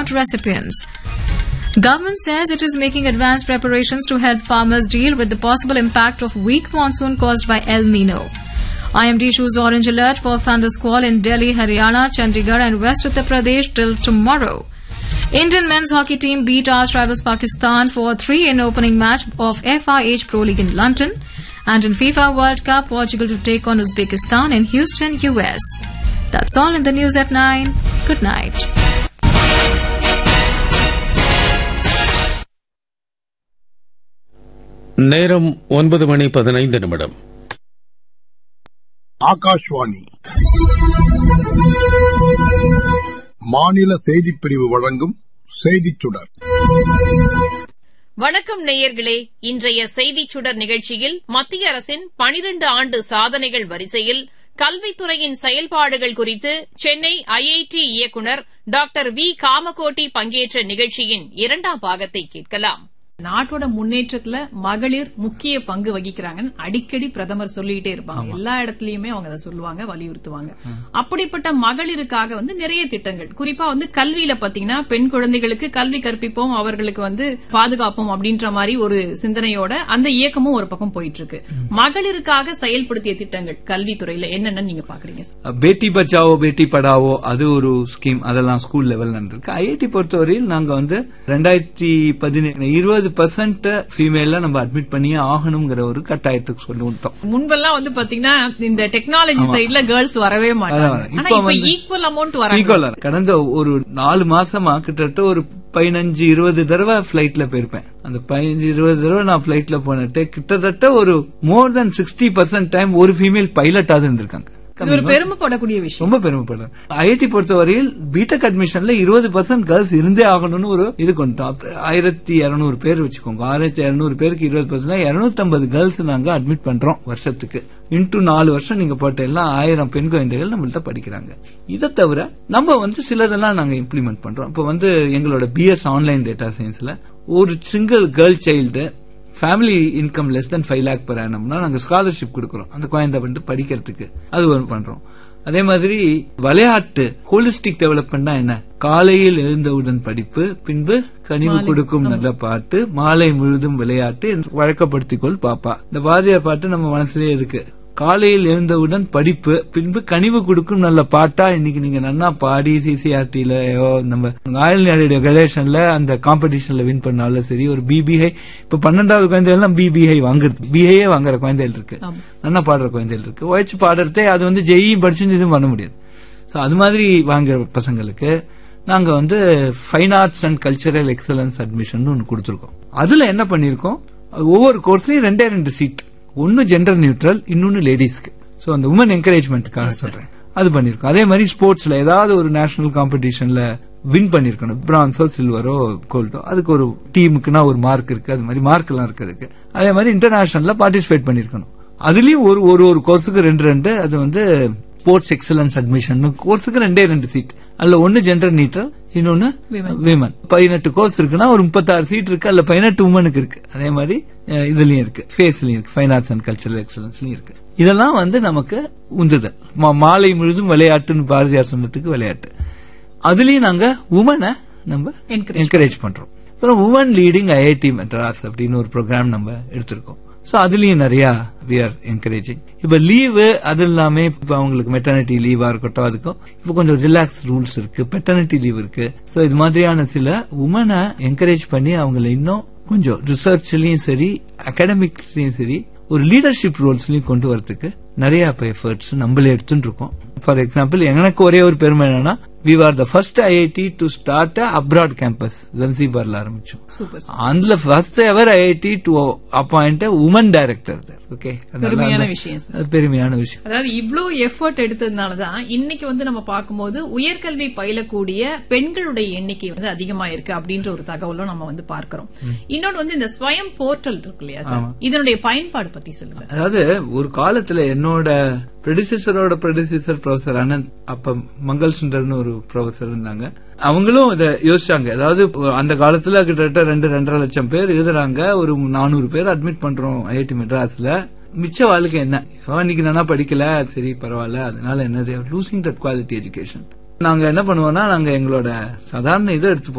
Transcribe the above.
award recipients. Government says it is making advanced preparations to help farmers deal with the possible impact of weak monsoon caused by El Nino. IMD issues orange alert for thunder squall in Delhi, Haryana, Chandigarh and West Uttar Pradesh till tomorrow. Indian men's hockey team beat Arch rivals Pakistan for 3 in opening match of FIH Pro League in London. And in FIFA World Cup, Portugal to take on Uzbekistan in Houston, US. That's all in the news at 9. Good night. நேரம் ஒன்பது மணி பதினைந்து நிமிடம் ஆகாஷ்வாணி மாநில செய்திப் பிரிவு வழங்கும் செய்திச் சுடர் வணக்கம் நேயர்களே இன்றைய செய்திச் சுடர் நிகழ்ச்சியில் மத்திய அரசின் பனிரண்டு ஆண்டு சாதனைகள் வரிசையில் கல்வித்துறையின் செயல்பாடுகள் குறித்து சென்னை ஐஐடி இயக்குநர் டாக்டர் வி காமகோட்டி பங்கேற்ற நிகழ்ச்சியின் இரண்டாம் பாகத்தை கேட்கலாம் நாட்டோட முன்னேற்றத்துல மகளிர் முக்கிய பங்கு வகிக்கிறாங்கன்னு அடிக்கடி பிரதமர் சொல்லிட்டே இருப்பாங்க எல்லா இடத்துலயுமே அவங்க அதை சொல்லுவாங்க வலியுறுத்துவாங்க அப்படிப்பட்ட மகளிருக்காக வந்து நிறைய திட்டங்கள் குறிப்பா வந்து கல்வியில பாத்தீங்கன்னா பெண் குழந்தைகளுக்கு கல்வி கற்பிப்போம் அவர்களுக்கு வந்து பாதுகாப்போம் அப்படின்ற மாதிரி ஒரு சிந்தனையோட அந்த இயக்கமும் ஒரு பக்கம் போயிட்டு இருக்கு மகளிருக்காக செயல்படுத்திய திட்டங்கள் கல்வித்துறையில என்னென்ன நீங்க பாக்குறீங்க பேட்டி பச்சாவோ பேட்டி படாவோ அது ஒரு ஸ்கீம் அதெல்லாம் ஸ்கூல் லெவல்ல இருக்கு ஐஐடி பொறுத்தவரையில் நாங்க வந்து ரெண்டாயிரத்தி பதினேழு இருபது பர்சன்ட் ஃபீமேல நம்ம அட்மிட் பண்ணியே ஆகணுங்கிற ஒரு கட்டாயத்துக்கு சொல்லி விட்டோம் முன்பெல்லாம் வந்து பாத்தீங்கன்னா இந்த டெக்னாலஜி சைட்ல கேர்ள்ஸ் வரவே மாட்டாங்க அதான், ஆனா இப்ப இப்ப வந்து- ஈக்குவல் அமௌண்ட் வராங்க ஈக்குவலா கடந்த ஒரு நாலு மாசமா கிட்டத்தட்ட ஒரு பதினஞ்சு இருபது தடவை பிளைட்ல போயிருப்பேன் அந்த பதினஞ்சு இருபது தடவை நான் பிளைட்ல போனட்டு கிட்டத்தட்ட ஒரு more than sixty percent time ஒரு ஃபீமேல் பைலட்டாவது இருந்திருக்காங்க இது ஒரு பெருமைப்படக்கூடிய விஷயம் ரொம்ப பெருமைப்படுறேன் ஐஐடி பொறுத்தவரையில் பிடெக் அட்மிஷன்ல இருபது பர்சன்ட் கேர்ள்ஸ் இருந்தே ஆகணும்னு ஒரு இது கொண்டோம் ஆயிரத்தி இருநூறு பேர் வச்சுக்கோங்க ஆயிரத்தி இருநூறு பேருக்கு இருபது பர்சன்ட் இருநூத்தி ஐம்பது கேர்ள்ஸ் நாங்க அட்மிட் பண்றோம் வருஷத்துக்கு இன்டூ நாலு வருஷம் நீங்க போட்ட எல்லாம் ஆயிரம் பெண் குழந்தைகள் நம்மள்ட்ட படிக்கிறாங்க இதை தவிர நம்ம வந்து சிலதெல்லாம் நாங்க இம்ப்ளிமெண்ட் பண்றோம் இப்ப வந்து எங்களோட பிஎஸ் ஆன்லைன் டேட்டா சயின்ஸ்ல ஒரு single girl child family income less than five lakh per annumனா நாங்க ஸ்காலர்ஷிப் கொடுக்கறோம் அந்த குழந்தை வந்து படிக்கிறதுக்கு அது ஒரு பண்றோம் அதே மாதிரி விளையாட்டு ஹோலிஸ்டிக் டெவலப்மெண்ட்னா என்ன காலையில் எழுந்தவுடன் படிப்பு பின்பு கனிவு கொடுக்கும் நல்ல பாட்டு மாலை முழுதும் விளையாட்டு என்று வழக்கப்படுத்திக்கொள் பாப்பா இந்த பாரதியார் பாட்டு நம்ம மனசுலயே இருக்கு காலையில் எழுந்தவுடன் படிப்பு பின்பு கனிவு கொடுக்கும் நல்ல பாட்டா இன்னைக்கு நீங்க நன்னா பாடி சிசிஆர்டிலயோ நம்ம ஆயில் ரேடியோ கணேஷன்ல அந்த காம்படிஷன்ல வின் பண்ணாலும் சரி ஒரு பிபிஐ இப்ப பன்னெண்டாவது குழந்தைகள் பிபிஐ வாங்குறது பிஐயே வாங்குற குழந்தைகள் இருக்கு நன்னா பாடுற குழந்தைகள் இருக்கு உழைச்சு பாடுறதே அது வந்து ஜெயி படிச்சு இதுவும் பண்ண முடியாது சோ அது மாதிரி வாங்குற பசங்களுக்கு நாங்க வந்து fine arts and cultural excellence admission ஒன்னு கொடுத்துருக்கோம் அதுல என்ன பண்ணிருக்கோம் ஒவ்வொரு கோர்ஸ்லயும் ரெண்டே ரெண்டு சீட் ஒன்னு ஜெண்டர் நியூட்ரல் இன்னொன்னு லேடிஸ்க்கு சோ அந்த உமன் என்கரேஜ்மெண்ட்டுக்காக சொல்றேன் அது பண்ணிருக்கோம் அதே மாதிரி ஸ்போர்ட்ஸ்ல ஏதாவது ஒரு நேஷனல் காம்படிஷன்ல வின் பண்ணிருக்கணும் பிரான்ஸோ சில்வரோ கோல்டோ அதுக்கு ஒரு டீமுக்குன்னா ஒரு மார்க் இருக்கு அது மாதிரி மார்க் எல்லாம் இருக்கு அதுக்கு அதே மாதிரி இன்டர்நேஷனல்ல பார்ட்டிசிபேட் பண்ணிருக்கணும் அதுலயும் ஒரு ஒரு ஒரு கோர்ஸுக்கு ரெண்டு ரெண்டு அது வந்து ஸ்போர்ட்ஸ் எக்ஸலன்ஸ் அட்மிஷன் கோர்ஸுக்கு ரெண்டே ரெண்டு சீட் அதுல ஒன்னு ஜெண்டர் நீட்டர் இன்னொன்னு விமன் பதினெட்டு கோர்ஸ் இருக்குன்னா ஒரு முப்பத்தாறு சீட் இருக்கு அதுல பதினெட்டு உமனுக்கு இருக்கு அதே மாதிரி அஹ், இதுலயும் இருக்கு ஃபேஸ்லயும் இருக்கு ஃபைன் ஆர்ட்ஸ் அண்ட் கல்ச்சரல் எக்ஸலன்ஸ்லயும் இருக்கு இதெல்லாம் வந்து நமக்கு உந்துதல் மா- மாலை முழுதும் விளையாட்டுன்னு பாரதியார் சொன்னதுக்கு விளையாட்டு அதுலயும் நாங்க உமனை நம்ம என்கரேஜ் பண்றோம் அப்புறம் உமன் லீடிங் ஐஐடி மெட்ராஸ் அப்படின்னு ஒரு ப்ரோக்ராம் நம்ம எடுத்திருக்கோம் சோ அதுலயும் நிறைய வி ஆர் என்கரேஜிங் இப்ப லீவு அது இல்லாம இப்ப அவங்களுக்கு மெட்டர்னிட்டி லீவா இருக்கட்டும் அதுக்கும் இப்ப கொஞ்சம் ரிலாக்ஸ் ரூல்ஸ் இருக்கு பெட்டர்னிட்டி லீவ் இருக்கு சோ இது மாதிரியான சில உமனை என்கரேஜ் பண்ணி அவங்களை இன்னும் கொஞ்சம் ரிசர்ச்லயும் சரி அகாடமிக்ஸ்லயும் சரி ஒரு லீடர்ஷிப் ரோல்ஸ்லயும் கொண்டு வரதுக்கு நிறைய இப்ப எஃபர்ட்ஸ் நம்மளே எடுத்துட்டு இருக்கோம் ஃபார் எக்ஸாம்பிள் எனக்கு ஒரே ஒரு பெருமை என்னன்னா we are the first IIT to start abroad campus ஜன்சிபார்ல ஆரம்பிச்சோம் சூப்பர் அதுல first ever IIT to appoint woman director okay பெருமையான விஷயம் சார். பெருமையான விஷயம் அதாவது இவ்ளோ எஃபர்ட் எடுத்ததுனாலதான் இன்னைக்கு வந்து நம்ம பார்க்கும்போது உயர்கல்வி பயிலக்கூடிய பெண்களுடைய எண்ணிக்கை வந்து அதிகமா இருக்கு அப்படின்ற ஒரு தகவலும் நம்ம வந்து பார்க்கிறோம் இன்னொன்னு வந்து இந்த ஸ்வயம் போர்ட்டல் இருக்கு இல்லையா சார் இதனுடைய பயன்பாடு பத்தி சொல்லுங்க அதாவது ஒரு காலத்துல என்னோட ப்ரெடிசஸரோட ப்ரெடிசஸர் ப்ரொஃபசர் அனந்த் அப்ப மங்கள் சுந்தர்னு ஒரு ப்ரொஃபசர் இருந்தாங்க அவங்களும் இதை யோசிச்சாங்க அதாவது அந்த காலத்துல கிட்டத்தட்ட ரெண்டு ரெண்டரை லட்சம் பேர் எழுதுறாங்க ஒரு நானூறு பேர் அட்மிட் பண்றோம் ஐஐடி மெட்ராஸ்ல மிச்ச வாழ்க்கை என்ன அவன் இன்னைக்கு நானா படிக்கல சரி பரவாயில்ல அதனால என்னது லூசிங் தட் குவாலிட்டி எஜுகேஷன் நாங்க என்ன பண்ணுவோம்னா நாங்க எங்களோட சாதாரண இதை எடுத்து